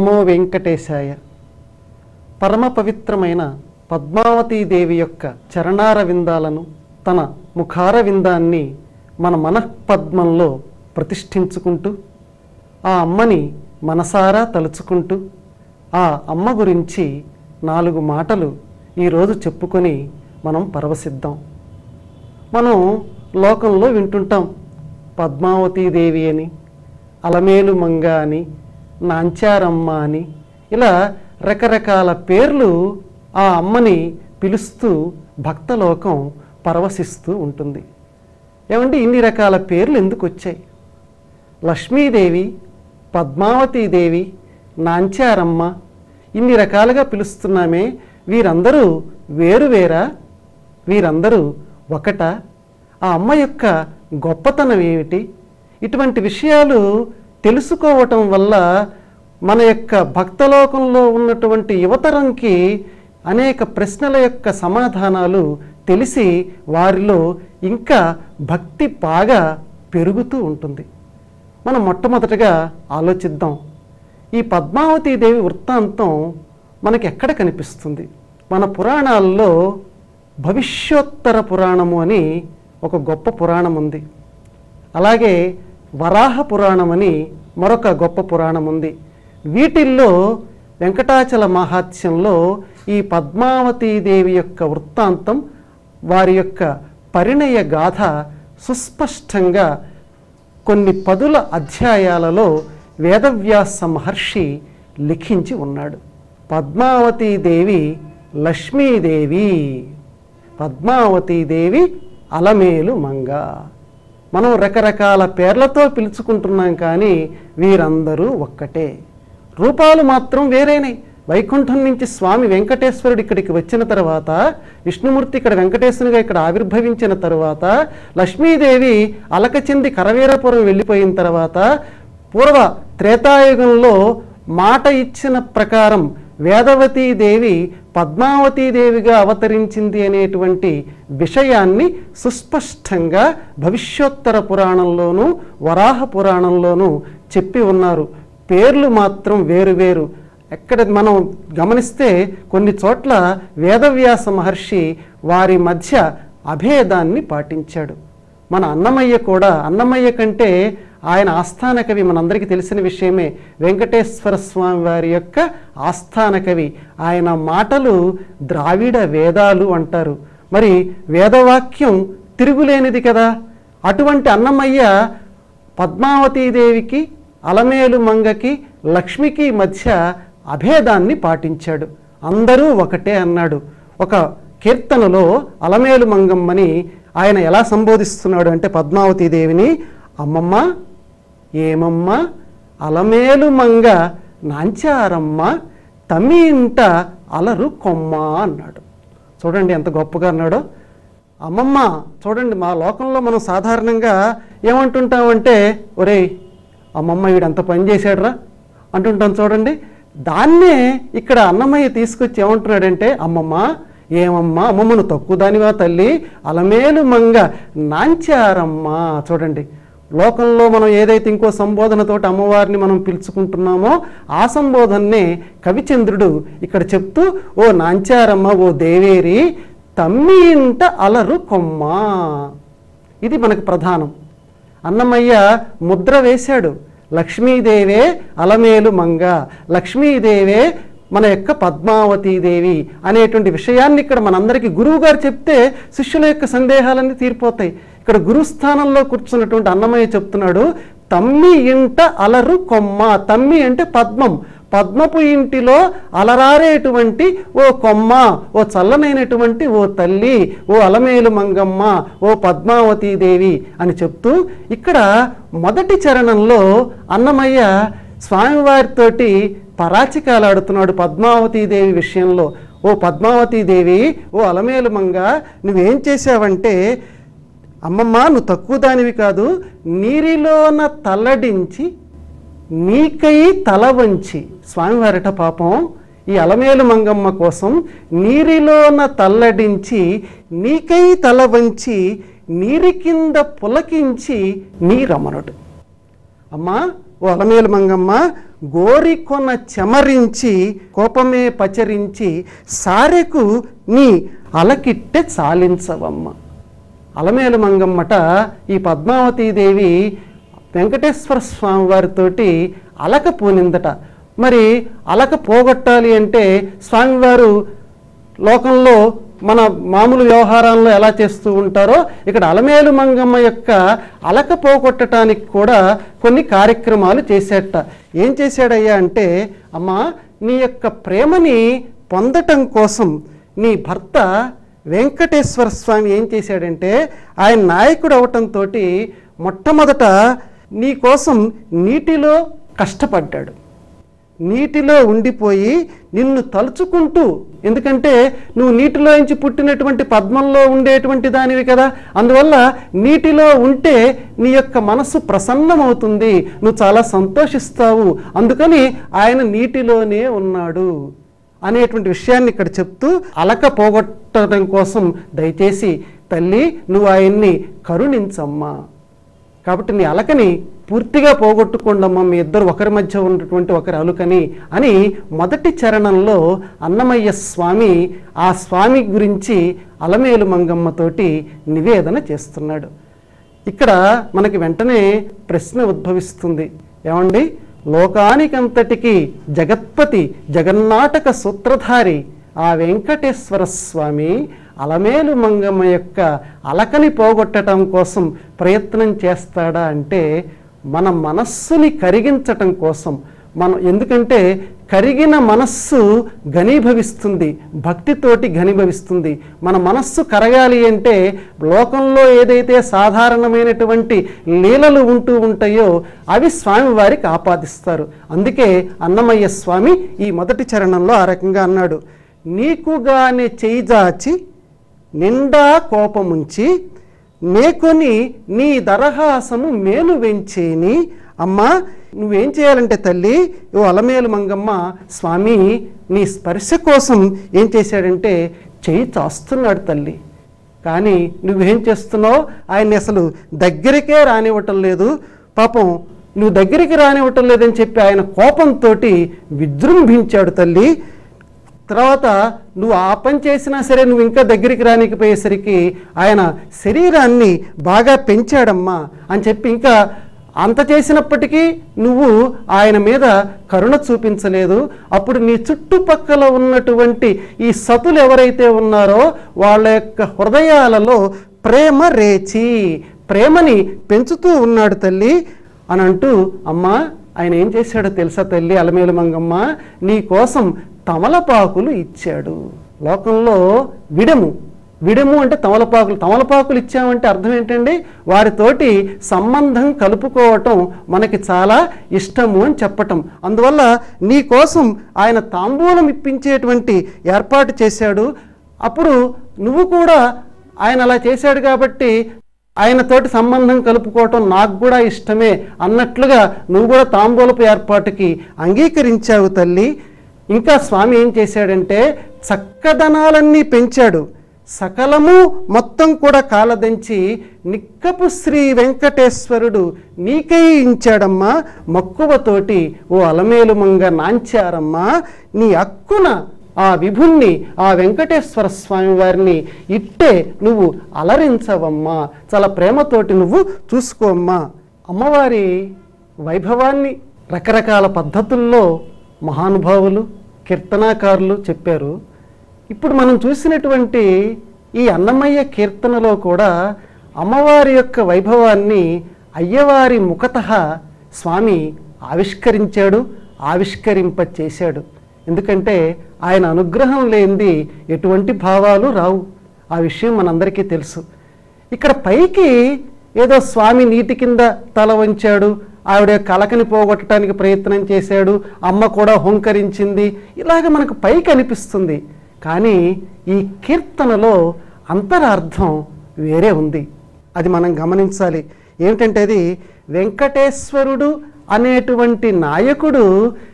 నమో వెంకటేశాయ పరమ పవిత్రమైన పద్మావతీదేవి యొక్క చరణార విందాలను తన ముఖార విందాన్ని మన మనఃపద్మంలో ప్రతిష్ఠించుకుంటూ ఆ అమ్మని మనసారా తలుచుకుంటూ ఆ అమ్మ గురించి నాలుగు మాటలు ఈరోజు చెప్పుకొని మనం పరవశిద్దాం మనం లోకంలో వింటుంటాం పద్మావతీదేవి అని అలమేలు మంగ అని నాంచారమ్మ అని ఇలా రకరకాల పేర్లు ఆ అమ్మని పిలుస్తూ భక్తలోకం పరవశిస్తూ ఉంటుంది ఏమంటే ఇన్ని రకాల పేర్లు ఎందుకు వచ్చాయి లక్ష్మీదేవి పద్మావతీదేవి నాంచారమ్మ ఇన్ని రకాలుగా పిలుస్తున్నామే వీరందరూ వేరువేరా వీరందరూ ఒకట ఆ అమ్మ యొక్క గొప్పతనం ఏమిటి ఇటువంటి విషయాలు తెలుసుకోవటం వల్ల మన యొక్క భక్తలోకంలో ఉన్నటువంటి యువతరంకి అనేక ప్రశ్నల యొక్క సమాధానాలు తెలిసి వారిలో ఇంకా భక్తి బాగా పెరుగుతూ ఉంటుంది మనం మొట్టమొదటగా ఆలోచిద్దాం ఈ పద్మావతీ దేవి వృత్తాంతం మనకి ఎక్కడ కనిపిస్తుంది మన పురాణాల్లో భవిష్యోత్తర పురాణము అని ఒక గొప్ప పురాణం ఉంది అలాగే వరాహ పురాణం అని మరొక గొప్ప పురాణం ఉంది వీటిల్లో వెంకటాచల మహాత్స్యంలో ఈ పద్మావతీదేవి యొక్క వృత్తాంతం వారి యొక్క పరిణయ గాథ సుస్పష్టంగా కొన్ని పదుల అధ్యాయాలలో వేదవ్యాస మహర్షి లిఖించి ఉన్నాడు పద్మావతీదేవి లక్ష్మీదేవి పద్మావతీదేవి అలమేలు మంగ మనం రకరకాల పేర్లతో పిలుచుకుంటున్నాం కానీ వీరందరూ ఒక్కటే రూపాలు మాత్రం వేరేనాయి వైకుంఠం నుంచి స్వామి వెంకటేశ్వరుడు ఇక్కడికి వచ్చిన తర్వాత విష్ణుమూర్తి ఇక్కడ వెంకటేశ్వరునిగా ఇక్కడ ఆవిర్భవించిన తర్వాత లక్ష్మీదేవి అలక చెంది కరవీరపురం వెళ్ళిపోయిన తర్వాత పూర్వ త్రేతాయుగంలో మాట ఇచ్చిన ప్రకారం వేదవతీదేవి పద్మావతీదేవిగా అవతరించింది అనేటువంటి విషయాన్ని సుస్పష్టంగా భవిష్యోత్తర పురాణంలోనూ వరాహ పురాణంలోనూ చెప్పి ఉన్నారు పేర్లు మాత్రం వేరువేరు ఎక్కడ మనం గమనిస్తే కొన్ని చోట్ల వేదవ్యాస మహర్షి వారి మధ్య అభేదాన్ని పాటించాడు మన అన్నమయ్య కూడా అన్నమయ్య కంటే ఆయన ఆస్థాన కవి మనందరికీ తెలిసిన విషయమే వెంకటేశ్వర స్వామి వారి యొక్క ఆస్థాన కవి ఆయన మాటలు ద్రావిడ వేదాలు అంటారు మరి వేదవాక్యం తిరుగులేనిది కదా అటువంటి అన్నమయ్య పద్మావతీదేవికి అలమేలు మంగకి లక్ష్మికి మధ్య అభేదాన్ని పాటించాడు అందరూ ఒకటే అన్నాడు ఒక కీర్తనలో అలమేలు మంగమ్మని ఆయన ఎలా సంబోధిస్తున్నాడు అంటే పద్మావతీదేవిని అమ్మమ్మ ఏమమ్మ అలమేలు మంగ నాంచారమ్మ తమి ఇంట అలరు కొమ్మ అన్నాడు చూడండి ఎంత గొప్పగా అన్నాడో అమ్మమ్మ చూడండి మా లోకంలో మనం సాధారణంగా ఏమంటుంటామంటే ఒరేయ్ అమ్మమ్మ వీడంత పని చేశాడురా అంటుంటాం చూడండి దాన్నే ఇక్కడ అన్నమయ్య తీసుకొచ్చి ఏమంటున్నాడంటే అమ్మమ్మ ఏమమ్మా అమ్మమ్మను తక్కువ దానివా తల్లి అలమేలు మంగ నాంచారమ్మ చూడండి లోకంలో మనం ఏదైతే ఇంకో సంబోధనతోటి అమ్మవారిని మనం పిలుచుకుంటున్నామో ఆ సంబోధననే కవిచంద్రుడు ఇక్కడ చెప్తూ ఓ నాంచారమ్మ ఓ దేవేరి తమ్మి ఇంట అలరు కొమ్మ ఇది మనకు ప్రధానం అన్నమయ్య ముద్ర వేశాడు లక్ష్మీదేవే అలమేలు మంగ లక్ష్మీదేవే మన యొక్క పద్మావతీదేవి అనేటువంటి విషయాన్ని ఇక్కడ మనందరికీ గురువు గారు చెప్తే శిష్యుల యొక్క సందేహాలన్నీ తీరిపోతాయి ఇక్కడ గురుస్థానంలో కూర్చున్నటువంటి అన్నమయ్య చెప్తున్నాడు తమ్మి ఇంట అలరు కొమ్మ తమ్మి అంటే పద్మం పద్మపు ఇంటిలో అలరారేటువంటి ఓ కొమ్మ ఓ చల్లనైనటువంటి ఓ తల్లి ఓ అలమేలు మంగమ్మ ఓ పద్మావతీదేవి అని చెప్తూ ఇక్కడ మొదటి చరణంలో అన్నమయ్య స్వామివారితోటి పరాచికాలాడుతున్నాడు పద్మావతీదేవి విషయంలో ఓ పద్మావతీదేవి ఓ అలమేలు మంగ నువ్వేం చేశావంటే అమ్మమ్మ నువ్వు తక్కువ దానివి కాదు నీరిలోన తల్లడించి నీకై తల వంచి స్వామివారిట పాపం ఈ అలమేలు మంగమ్మ కోసం నీరిలోన తల్లడించి నీకై తల వంచి నీరి కింద పులకించి నీ రమణుడు అమ్మా ఓ అలమేలు మంగమ్మ గోరికొన చెమరించి కోపమే పచరించి సారెకు నీ అలకిట్టె చాలించవమ్మ అలమేలు మంగమ్మట ఈ పద్మావతీదేవి వెంకటేశ్వర స్వామి వారితోటి అలక పూనిందట మరి అలక పోగొట్టాలి అంటే స్వామివారు లోకంలో మన మామూలు వ్యవహారాల్లో ఎలా చేస్తూ ఉంటారో ఇక్కడ అలమేలు మంగమ్మ యొక్క అలక పోగొట్టడానికి కూడా కొన్ని కార్యక్రమాలు చేసేట ఏం చేశాడయ్యా అంటే అమ్మా నీ యొక్క ప్రేమని పొందటం కోసం నీ భర్త వెంకటేశ్వర స్వామి ఏం చేశాడంటే ఆయన నాయకుడు అవటంతో మొట్టమొదట నీ కోసం నీటిలో కష్టపడ్డాడు నీటిలో ఉండిపోయి నిన్ను తలుచుకుంటూ ఎందుకంటే నువ్వు నీటిలో నుంచి పుట్టినటువంటి పద్మంలో ఉండేటువంటి దానివి కదా అందువల్ల నీటిలో ఉంటే నీ యొక్క మనస్సు ప్రసన్నమవుతుంది నువ్వు చాలా సంతోషిస్తావు అందుకని ఆయన నీటిలోనే ఉన్నాడు అనేటువంటి విషయాన్ని ఇక్కడ చెప్తూ అలక పోగొట్టడం కోసం దయచేసి తల్లి నువ్వు ఆయన్ని కరుణించమ్మా కాబట్టి నీ అలకని పూర్తిగా పోగొట్టుకోండమ్మా మీ ఇద్దరు ఒకరి మధ్య ఉన్నటువంటి ఒకరి అలుకని అని మొదటి చరణంలో అన్నమయ్య స్వామి ఆ స్వామి గురించి అలమేలు మంగమ్మతోటి నివేదన చేస్తున్నాడు ఇక్కడ మనకి వెంటనే ప్రశ్న ఉద్భవిస్తుంది ఏమండి లోకానికంతటికి జగత్పతి జగన్నాటక సూత్రధారి ఆ వెంకటేశ్వర స్వామి అలమేలు మంగమ్మ యొక్క అలకని పోగొట్టడం కోసం ప్రయత్నం చేస్తాడా అంటే మన మనస్సుని కరిగించటం కోసం మనం ఎందుకంటే కరిగిన మనస్సు ఘనీభవిస్తుంది భక్తితోటి ఘనీభవిస్తుంది మన మనస్సు కరగాలి అంటే లోకంలో ఏదైతే సాధారణమైనటువంటి లీలలు ఉంటూ ఉంటాయో అవి స్వామివారికి ఆపాదిస్తారు అందుకే అన్నమయ్య స్వామి ఈ మొదటి చరణంలో ఆ రకంగా అన్నాడు నీకుగానే చేయిజాచి నిండా కోపముంచి మేకొని నీ దరహాసము మేలు వెంచేని అమ్మా నువ్వేం చేయాలంటే తల్లి ఓ అలమేలు మంగమ్మ స్వామి నీ స్పర్శ కోసం ఏం చేశాడంటే చెయ్యి చాస్తున్నాడు తల్లి కానీ నువ్వేం చేస్తున్నావు ఆయన్ని అసలు దగ్గరికే రానివ్వటం లేదు పాపం నువ్వు దగ్గరికి రానివ్వటం లేదని చెప్పి ఆయన కోపంతో విజృంభించాడు తల్లి తర్వాత నువ్వు ఆ పని చేసినా సరే నువ్వు ఇంకా దగ్గరికి రానికపోయేసరికి ఆయన శరీరాన్ని బాగా పెంచాడమ్మా అని చెప్పి ఇంకా అంత చేసినప్పటికీ నువ్వు ఆయన మీద కరుణ చూపించలేదు అప్పుడు నీ చుట్టుపక్కల ఉన్నటువంటి ఈ సతులు ఎవరైతే ఉన్నారో వాళ్ళ యొక్క హృదయాలలో ప్రేమ రేచి ప్రేమని పెంచుతూ ఉన్నాడు తల్లి అని అంటూ అమ్మా ఆయన ఏం చేశాడో తెలుసా తల్లి అలమేలు మంగమ్మ నీ కోసం తమలపాకులు ఇచ్చాడు లోకంలో విడము విడము అంటే తమలపాకులు తమలపాకులు ఇచ్చామంటే అర్థం ఏంటండి వారితోటి సంబంధం కలుపుకోవటం మనకి చాలా ఇష్టము అని చెప్పటం అందువల్ల నీ కోసం ఆయన తాంబూలం ఇప్పించేటువంటి ఏర్పాటు చేశాడు అప్పుడు నువ్వు కూడా ఆయన అలా చేశాడు కాబట్టి ఆయనతోటి సంబంధం కలుపుకోవటం నాకు కూడా ఇష్టమే అన్నట్లుగా నువ్వు కూడా తాంబూలపు ఏర్పాటుకి అంగీకరించావు తల్లి ఇంకా స్వామి ఏం చేశాడంటే చక్కదనాలన్నీ పెంచాడు సకలము మొత్తం కూడా కాలదంచి నిక్కపు శ్రీ వెంకటేశ్వరుడు నీకై ఇచ్చాడమ్మా మక్కువతోటి ఓ అలమేలు మంగ నాంచారమ్మా నీ అక్కున ఆ విభుణ్ణి ఆ వెంకటేశ్వర స్వామి వారిని ఇట్టే నువ్వు అలరించవమ్మా చాలా ప్రేమతోటి నువ్వు చూసుకోమ్మా అమ్మవారి వైభవాన్ని రకరకాల పద్ధతుల్లో మహానుభావులు కీర్తనాకారులు చెప్పారు ఇప్పుడు మనం చూసినటువంటి ఈ అన్నమయ్య కీర్తనలో కూడా అమ్మవారి యొక్క వైభవాన్ని అయ్యవారి ముఖత స్వామి ఆవిష్కరించాడు ఆవిష్కరింప చేశాడు ఎందుకంటే ఆయన అనుగ్రహం లేనిది ఎటువంటి భావాలు రావు ఆ విషయం మనందరికీ తెలుసు ఇక్కడ పైకి ఏదో స్వామి నీటి కింద తల వంచాడు ఆవిడ యొక్క కలకని పోగొట్టడానికి ప్రయత్నం చేశాడు అమ్మ కూడా హుంకరించింది ఇలాగ మనకు పైకి అనిపిస్తుంది కానీ ఈ కీర్తనలో అంతరార్థం వేరే ఉంది అది మనం గమనించాలి ఏమిటంటే అది వెంకటేశ్వరుడు అనేటువంటి నాయకుడు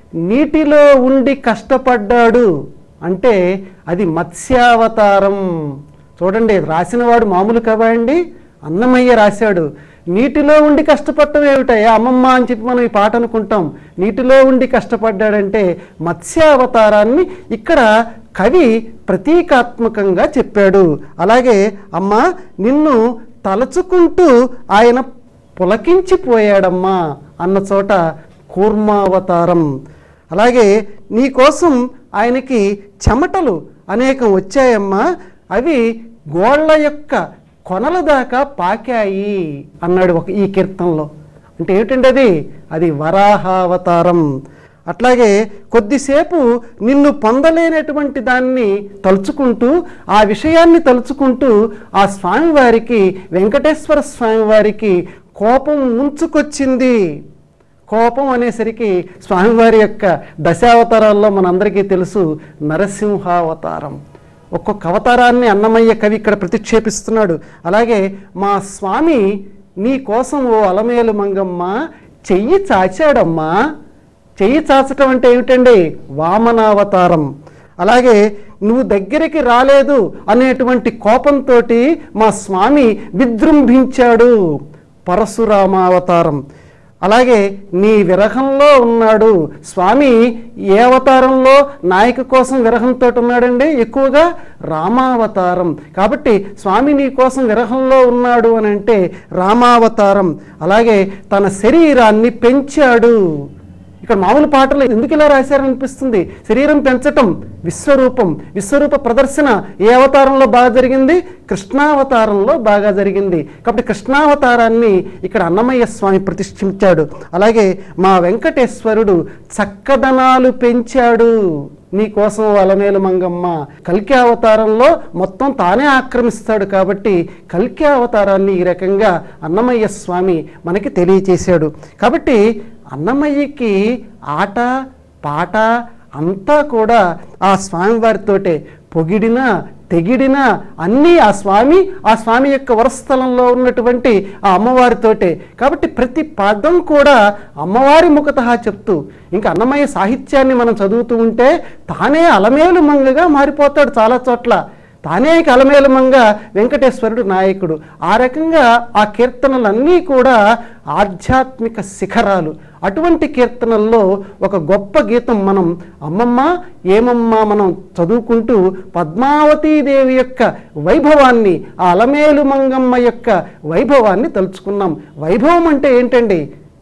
నీటిలో ఉండి కష్టపడ్డాడు అంటే అది మత్స్యావతారం చూడండి రాసినవాడు మామూలు కవా అండి అన్నమయ్య రాశాడు నీటిలో ఉండి కష్టపడటం ఏమిటయ్యా అమ్మమ్మ అని చెప్పి మనం ఈ పాట అనుకుంటాం నీటిలో ఉండి కష్టపడ్డాడంటే మత్స్యావతారాన్ని ఇక్కడ కవి ప్రతీకాత్మకంగా చెప్పాడు అలాగే అమ్మ నిన్ను తలచుకుంటూ ఆయన పులకించిపోయాడమ్మా అన్న చోట కూర్మావతారం అలాగే నీకోసం ఆయనకి చెమటలు అనేకం వచ్చాయమ్మా అవి గోళ్ళ యొక్క కొనల దాకా పాకాయి అన్నాడు ఒక ఈ కీర్తనలో అంటే ఏమిటండి అది అది వరాహావతారం అట్లాగే కొద్దిసేపు నిన్ను పొందలేనటువంటి దాన్ని తలుచుకుంటూ ఆ విషయాన్ని తలుచుకుంటూ ఆ స్వామివారికి వెంకటేశ్వర స్వామివారికి కోపం ముంచుకొచ్చింది కోపం అనేసరికి స్వామివారి యొక్క దశావతారాల్లో మనందరికీ తెలుసు నరసింహావతారం ఒక్కొక్క అవతారాన్ని అన్నమయ్య కవి ఇక్కడ ప్రతిక్షేపిస్తున్నాడు అలాగే మా స్వామి నీ కోసం ఓ అలమేలు మంగమ్మ చెయ్యి చాచాడమ్మా చెయ్యి చాచటం అంటే ఏమిటండి వామనావతారం అలాగే నువ్వు దగ్గరికి రాలేదు అనేటువంటి కోపంతో మా స్వామి విజృంభించాడు పరశురామావతారం అలాగే నీ విరహంలో ఉన్నాడు స్వామి ఏ అవతారంలో నాయక కోసం విరహంతో ఉన్నాడండి ఎక్కువగా రామావతారం కాబట్టి స్వామి నీ కోసం విరహంలో ఉన్నాడు అని అంటే రామావతారం అలాగే తన శరీరాన్ని పెంచాడు ఇక్కడ మామూలు పాటలు ఎందుకు ఇలా రాశారనిపిస్తుంది శరీరం పెంచటం విశ్వరూపం విశ్వరూప ప్రదర్శన ఏ అవతారంలో బాగా జరిగింది కృష్ణావతారంలో బాగా జరిగింది కాబట్టి కృష్ణావతారాన్ని ఇక్కడ అన్నమయ్య స్వామి ప్రతిష్ఠించాడు అలాగే మా వెంకటేశ్వరుడు చక్కదనాలు పెంచాడు నీకోసం అలమేలు మంగమ్మ కల్కి అవతారంలో మొత్తం తానే ఆక్రమిస్తాడు కాబట్టి కల్కి అవతారాన్ని ఈ రకంగా అన్నమయ్య స్వామి మనకి తెలియచేశాడు కాబట్టి అన్నమయ్యకి ఆట పాట అంతా కూడా ఆ స్వామివారితోటే పొగిడినా తెగిడినా అన్నీ ఆ స్వామి ఆ స్వామి యొక్క వరస్థలంలో ఉన్నటువంటి ఆ అమ్మవారితోటే కాబట్టి ప్రతి పదం కూడా అమ్మవారి ముఖత చెప్తూ ఇంకా అన్నమయ్య సాహిత్యాన్ని మనం చదువుతూ ఉంటే తానే అలమేలు మంగగా మారిపోతాడు చాలా చోట్ల తానే కలమేలమంగా వెంకటేశ్వరుడు నాయకుడు ఆ రకంగా ఆ కీర్తనలన్నీ కూడా ఆధ్యాత్మిక శిఖరాలు అటువంటి కీర్తనల్లో ఒక గొప్ప గీతం మనం అమ్మమ్మ ఏమమ్మా మనం చదువుకుంటూ పద్మావతీదేవి యొక్క వైభవాన్ని ఆ అలమేలు మంగమ్మ యొక్క వైభవాన్ని తలుచుకున్నాం వైభవం అంటే ఏంటండి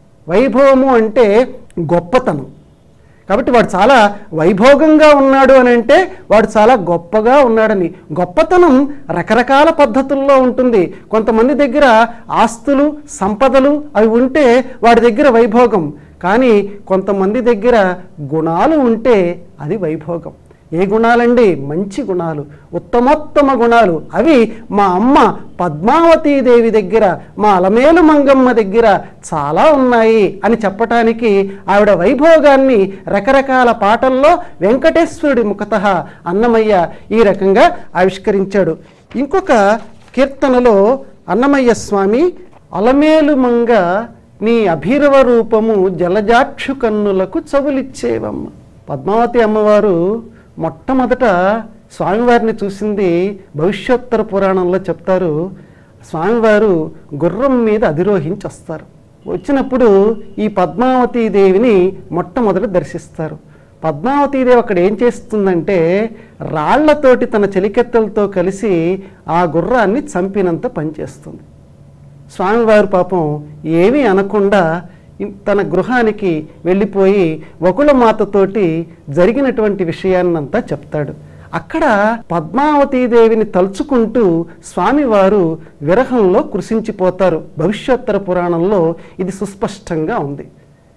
వైభవము అంటే గొప్పతనం కాబట్టి వాడు చాలా వైభోగంగా ఉన్నాడు అని అంటే వాడు చాలా గొప్పగా ఉన్నాడని గొప్పతనం రకరకాల పద్ధతుల్లో ఉంటుంది కొంతమంది దగ్గర ఆస్తులు సంపదలు అవి ఉంటే వాడి దగ్గర వైభోగం కానీ కొంతమంది దగ్గర గుణాలు ఉంటే అది వైభోగం ఏ గుణాలండి మంచి గుణాలు ఉత్తమోత్తమ గుణాలు అవి మా అమ్మ పద్మావతీదేవి దగ్గర మా అలమేలు మంగమ్మ దగ్గర చాలా ఉన్నాయి అని చెప్పటానికి ఆవిడ వైభోగాన్ని రకరకాల పాటల్లో వెంకటేశ్వరుడి ముఖత అన్నమయ్య ఈ రకంగా ఆవిష్కరించాడు ఇంకొక కీర్తనలో అన్నమయ్య స్వామి అలమేలు మంగ నీ అభిరవ రూపము జలజాక్షు కన్నులకు చవులిచ్చేవమ్మ పద్మావతి అమ్మవారు మొట్టమొదట స్వామివారిని చూసింది భవిష్యోత్తర పురాణంలో చెప్తారు స్వామివారు గుర్రం మీద అధిరోహించి వస్తారు వచ్చినప్పుడు ఈ పద్మావతీ దేవిని మొట్టమొదట దర్శిస్తారు పద్మావతీదేవి అక్కడ ఏం చేస్తుందంటే రాళ్లతోటి తన చెలికెత్తలతో కలిసి ఆ గుర్రాన్ని చంపినంత పనిచేస్తుంది స్వామివారు పాపం ఏమీ అనకుండా ఇన్- తన గృహానికి వెళ్ళిపోయి వకుళమాతతోటి జరిగినటువంటి విషయాన్నంతా చెప్తాడు అక్కడ పద్మావతీదేవిని తలుచుకుంటూ స్వామివారు విరహంలో కృషించిపోతారు భవిష్యోత్తర పురాణంలో ఇది సుస్పష్టంగా ఉంది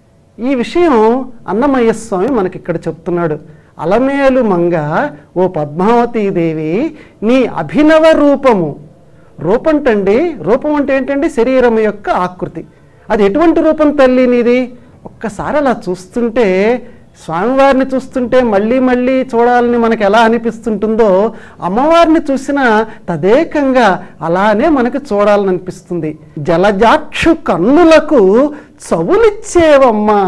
ఈ విషయం అన్నమయ్య స్వామి మనకి ఇక్కడ చెప్తున్నాడు అలమేలు మంగ ఓ పద్మావతీదేవి నీ అభినవ రూపము రూపంటండి రూపం అంటే ఏంటండి శరీరం యొక్క ఆకృతి అది ఎటువంటి రూపం తల్లి నీది ఒక్కసారి అలా చూస్తుంటే స్వామివారిని చూస్తుంటే మళ్ళీ మళ్ళీ చూడాలని మనకు ఎలా అనిపిస్తుంటుందో అమ్మవారిని చూసిన తదేకంగా అలానే మనకు చూడాలని అనిపిస్తుంది జలజాక్షు కన్నులకు చవులిచ్చేవమ్మా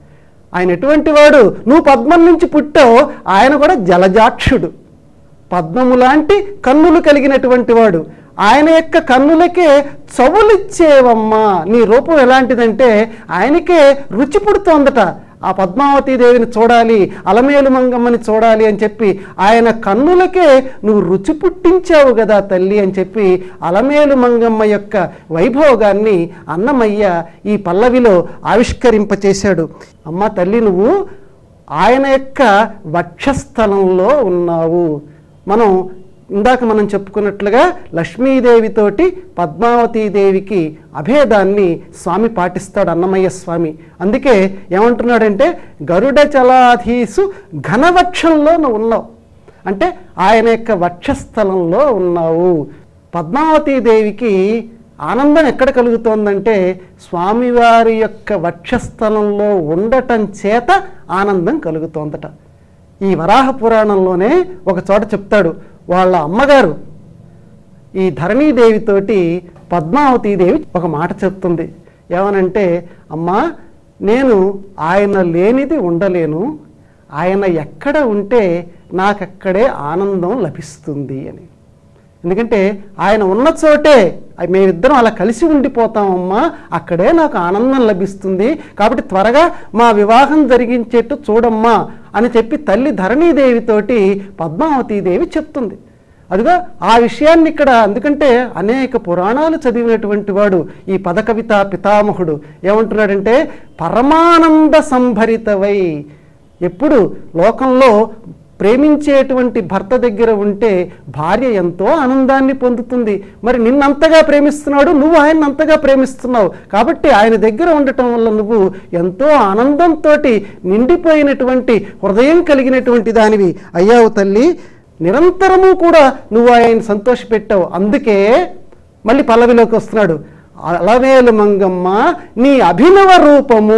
ఆయన ఎటువంటి వాడు నువ్వు పద్మం నుంచి పుట్టావు ఆయన కూడా జలజాక్షుడు పద్మము లాంటి కన్నులు కలిగినటువంటి వాడు ఆయన యొక్క కన్నులకే చవులిచ్చేవమ్మా నీ రూపం ఎలాంటిదంటే ఆయనకే రుచి పుడుతోందట ఆ పద్మావతి దేవిని చూడాలి అలమేలు మంగమ్మని చూడాలి అని చెప్పి ఆయన కన్నులకే నువ్వు రుచి పుట్టించావు కదా తల్లి అని చెప్పి అలమేలు మంగమ్మ యొక్క వైభోగాన్ని అన్నమయ్య ఈ పల్లవిలో ఆవిష్కరింపచేశాడు అమ్మ తల్లి నువ్వు ఆయన యొక్క వక్షస్థలంలో ఉన్నావు మనం ఇందాక మనం చెప్పుకున్నట్లుగా లక్ష్మీదేవితోటి పద్మావతీదేవికి అభేదాన్ని స్వామి పాటిస్తాడు అన్నమయ్య స్వామి అందుకే ఏమంటున్నాడంటే గరుడ చలాధీసు ఘనవక్షంలో నువ్వు ఉన్నావు అంటే ఆయన యొక్క వక్షస్థలంలో ఉన్నావు పద్మావతీదేవికి ఆనందం ఎక్కడ కలుగుతోందంటే స్వామివారి యొక్క వక్షస్థలంలో ఉండటం చేత ఆనందం కలుగుతోందట ఈ వరాహ పురాణంలోనే ఒక చోట చెప్తాడు వాళ్ళ అమ్మగారు ఈ ధరణీదేవితోటి పద్మావతీదేవి ఒక మాట చెప్తుంది ఏమనంటే అమ్మా నేను ఆయన లేనిది ఉండలేను ఆయన ఎక్కడ ఉంటే నాకక్కడే ఆనందం లభిస్తుంది అని ఎందుకంటే ఆయన ఉన్న చోటే అయ్ మేమిద్దరం అలా కలిసి ఉండిపోతామమ్మా అక్కడే నాకు ఆనందం లభిస్తుంది కాబట్టి త్వరగా మా వివాహం జరిగించేట్టు చూడమ్మా అని చెప్పి తల్లి ధరణీదేవితోటి పద్మావతీదేవి చెప్తుంది అదిగా ఆ విషయాన్ని ఇక్కడ ఎందుకంటే అనేక పురాణాలు చదివినటువంటి వాడు ఈ పదకవిత పితామహుడు ఏమంటున్నాడంటే పరమానంద సంభరితవై ఎప్పుడు లోకంలో ప్రేమించేటువంటి భర్త దగ్గర ఉంటే భార్య ఎంతో ఆనందాన్ని పొందుతుంది మరి నిన్నంతగా ప్రేమిస్తున్నాడు నువ్వు ఆయన అంతగా ప్రేమిస్తున్నావు కాబట్టి ఆయన దగ్గర ఉండటం వల్ల నువ్వు ఎంతో ఆనందంతో నిండిపోయినటువంటి హృదయం కలిగినటువంటి దానివి అయ్యావు తల్లి నిరంతరము కూడా నువ్వు ఆయన సంతోషపెట్టావు అందుకే మళ్ళీ పల్లవిలోకి వస్తున్నాడు అలవేలు మంగమ్మ నీ అభినవ రూపము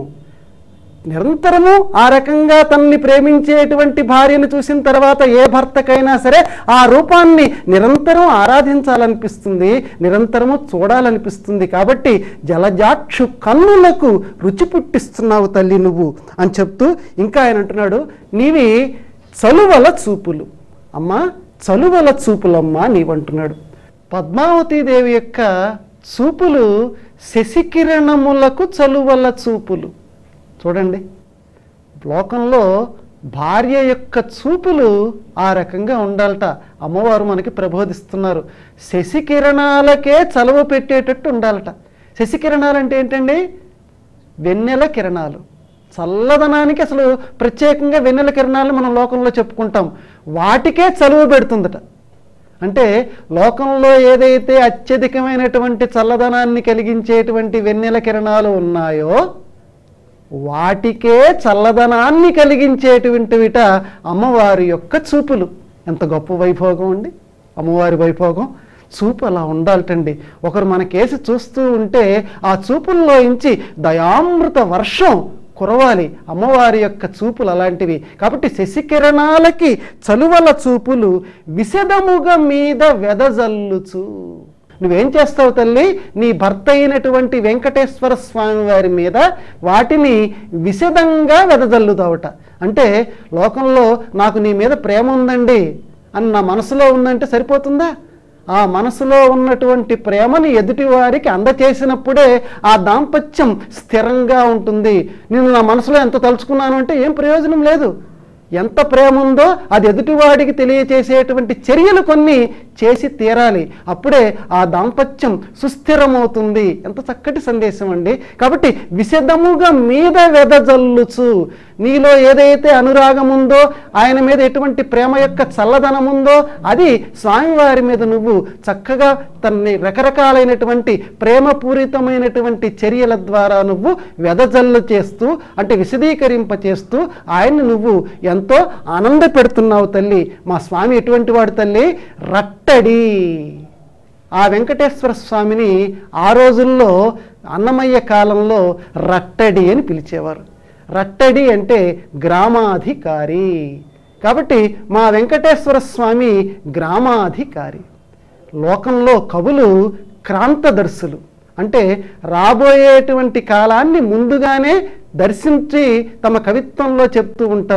నిరంతరము ఆ రకంగా తనని ప్రేమించేటువంటి భార్యను చూసిన తర్వాత ఏ భర్తకైనా సరే ఆ రూపాన్ని నిరంతరం ఆరాధించాలనిపిస్తుంది నిరంతరము చూడాలనిపిస్తుంది కాబట్టి జలజాక్షు కన్నులకు రుచి పుట్టిస్తున్నావు తల్లి నువ్వు అని చెప్తూ ఇంకా ఆయన అంటున్నాడు నీవి చలువల చూపులు అమ్మా చలువల చూపులమ్మా నీవంటున్నాడు పద్మావతీదేవి యొక్క చూపులు శశికిరణములకు చలువల చూపులు చూడండి లోకంలో భార్య యొక్క చూపులు ఆ రకంగా ఉండాలట అమ్మవారు మనకి ప్రబోధిస్తున్నారు శశికిరణాలకే చలువ పెట్టేటట్టు ఉండాలట శశికిరణాలు అంటే ఏంటండి వెన్నెల కిరణాలు చల్లదనానికి అసలు ప్రత్యేకంగా వెన్నెల కిరణాలు మనం లోకంలో చెప్పుకుంటాం వాటికే చలువ పెడుతుందట అంటే లోకంలో ఏదైతే అత్యధికమైనటువంటి చల్లదనాన్ని కలిగించేటువంటి వెన్నెల కిరణాలు ఉన్నాయో వాటికే చల్లదనాన్ని కలిగించేటువంటి విట అమ్మవారి యొక్క చూపులు ఎంత గొప్ప వైభోగం అండి అమ్మవారి వైభోగం చూపు అలా ఉండాలటండి ఒకరు మన కేసి చూస్తూ ఉంటే ఆ చూపుల్లో ఇంచి దయామృత వర్షం కురవాలి అమ్మవారి యొక్క చూపులు అలాంటివి కాబట్టి శశికిరణాలకి చలువల చూపులు విశదముగా మీద వెదజల్లుచు నువ్వేం చేస్తావు తల్లి నీ భర్త అయినటువంటి వెంకటేశ్వర స్వామి వారి మీద వాటిని విశదంగా వెదజల్లుతావుట అంటే లోకంలో నాకు నీ మీద ప్రేమ ఉందండి అని నా మనసులో ఉందంటే సరిపోతుందా ఆ మనసులో ఉన్నటువంటి ప్రేమని ఎదుటివారికి అందచేసినప్పుడే ఆ దాంపత్యం స్థిరంగా ఉంటుంది నేను నా మనసులో ఎంత తలుచుకున్నాను అంటే ఏం ప్రయోజనం లేదు ఎంత ప్రేమ ఉందో అది ఎదుటివాడికి తెలియచేసేటువంటి చర్యలు కొన్ని చేసి తీరాలి అప్పుడే ఆ దాంపత్యం సుస్థిరమవుతుంది ఎంత చక్కటి సందేశం అండి కాబట్టి విశదముగా మీద వెదజల్లుచు నీలో ఏదైతే అనురాగం ఉందో ఆయన మీద ఎటువంటి ప్రేమ యొక్క చల్లదనం ఉందో అది స్వామివారి మీద నువ్వు చక్కగా తన్ని రకరకాలైనటువంటి ప్రేమపూరితమైనటువంటి చర్యల ద్వారా నువ్వు వెదజల్లు చేస్తూ అంటే విశదీకరింప చేస్తూ ఆయన్ని నువ్వు ఎంతో ఆనంద పెడుతున్నావు తల్లి మా స్వామి ఎటువంటి వాడు తల్లి రట్టడి ఆ వెంకటేశ్వర స్వామిని ఆ రోజుల్లో అన్నమయ్య కాలంలో రట్టడి అని పిలిచేవారు రట్టడి అంటే గ్రామాధికారి కాబట్టి మా వెంకటేశ్వర స్వామి గ్రామాధికారి లోకంలో కవులు క్రాంతదర్శులు అంటే రాబోయేటువంటి కాలాన్ని ముందుగానే దర్శించి తమ కవిత్వంలో చెప్తూ ఉంటారు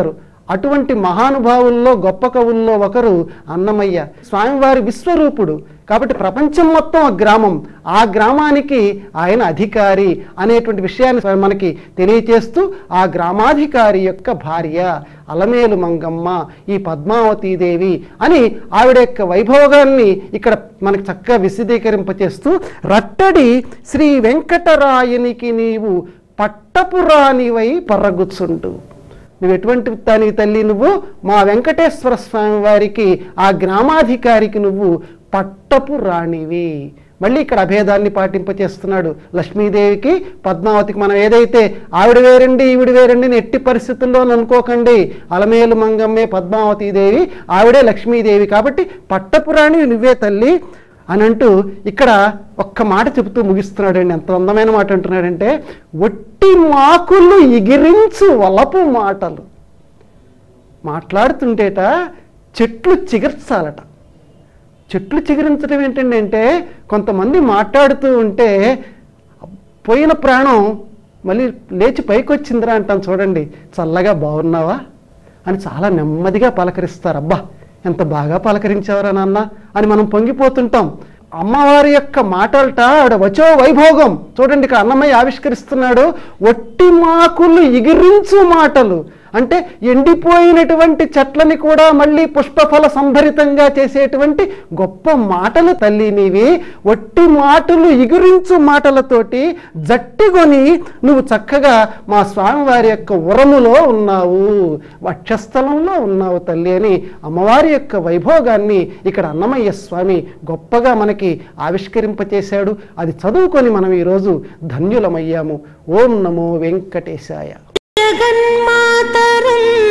అటువంటి మహానుభావుల్లో గొప్ప కవుల్లో ఒకరు అన్నమయ్య స్వామివారి విశ్వరూపుడు కాబట్టి ప్రపంచం మొత్తం ఆ గ్రామం ఆ గ్రామానికి ఆయన అధికారి అనేటువంటి విషయాన్ని మనకి తెలియచేస్తూ ఆ గ్రామాధికారి యొక్క భార్య అలమేలు మంగమ్మ ఈ పద్మావతీదేవి అని ఆవిడ యొక్క వైభోగాన్ని ఇక్కడ మనకి చక్కగా విశదీకరింపచేస్తూ రట్టడి శ్రీ వెంకటరాయనికి నీవు పట్టపురాణివై పర్రగుచ్చుండు నువ్వు ఎటువంటి దానికి తల్లి నువ్వు మా వెంకటేశ్వర స్వామి వారికి ఆ గ్రామాధికారికి నువ్వు పట్టపు రాణివి మళ్ళీ ఇక్కడ అభేదాన్ని పాటింపచేస్తున్నాడు లక్ష్మీదేవికి పద్మావతికి మనం ఏదైతే ఆవిడ వేరండి ఈవిడ వేరండి అని ఎట్టి పరిస్థితుల్లో అనుకోకండి అలమేలు మంగమ్మే పద్మావతీదేవి ఆవిడే లక్ష్మీదేవి కాబట్టి పట్టపు రాణి నువ్వే తల్లి అని అంటూ ఇక్కడ ఒక్క మాట చెబుతూ ముగిస్తున్నాడండి ఎంత అందమైన మాట అంటున్నాడంటే ఒట్టి మాకులు ఎగిరించు వలపు మాటలు మాట్లాడుతుంటేట చెట్లు చిగిర్చాలట చెట్లు చిగురించడం ఏంటండి అంటే కొంతమంది మాట్లాడుతూ ఉంటే పోయిన ప్రాణం మళ్ళీ లేచి పైకి వచ్చిందిరా అంటాం చూడండి చల్లగా బాగున్నావా అని చాలా నెమ్మదిగా పలకరిస్తారు అబ్బా ఎంత బాగా పలకరించావరా నాన్న అని మనం పొంగిపోతుంటాం అమ్మవారి యొక్క మాటలట ఆవిడ వచో వైభోగం చూడండి ఇక్కడ అన్నమయ్య ఆవిష్కరిస్తున్నాడు ఒట్టి మాకులు ఎగిరించు మాటలు అంటే ఎండిపోయినటువంటి చెట్లని కూడా మళ్ళీ పుష్పఫల సంభరితంగా చేసేటువంటి గొప్ప మాటలు తల్లి నీవి ఒట్టి మాటలు ఎగురించు మాటలతోటి జట్టిగొని నువ్వు చక్కగా మా స్వామివారి యొక్క ఉరములో ఉన్నావు వక్షస్థలంలో ఉన్నావు తల్లి అని అమ్మవారి యొక్క వైభోగాన్ని ఇక్కడ అన్నమయ్య స్వామి గొప్పగా మనకి ఆవిష్కరింపచేశాడు అది చదువుకొని మనం ఈరోజు ధన్యులమయ్యాము ఓం నమో వెంకటేశాయ జగన్మాతరం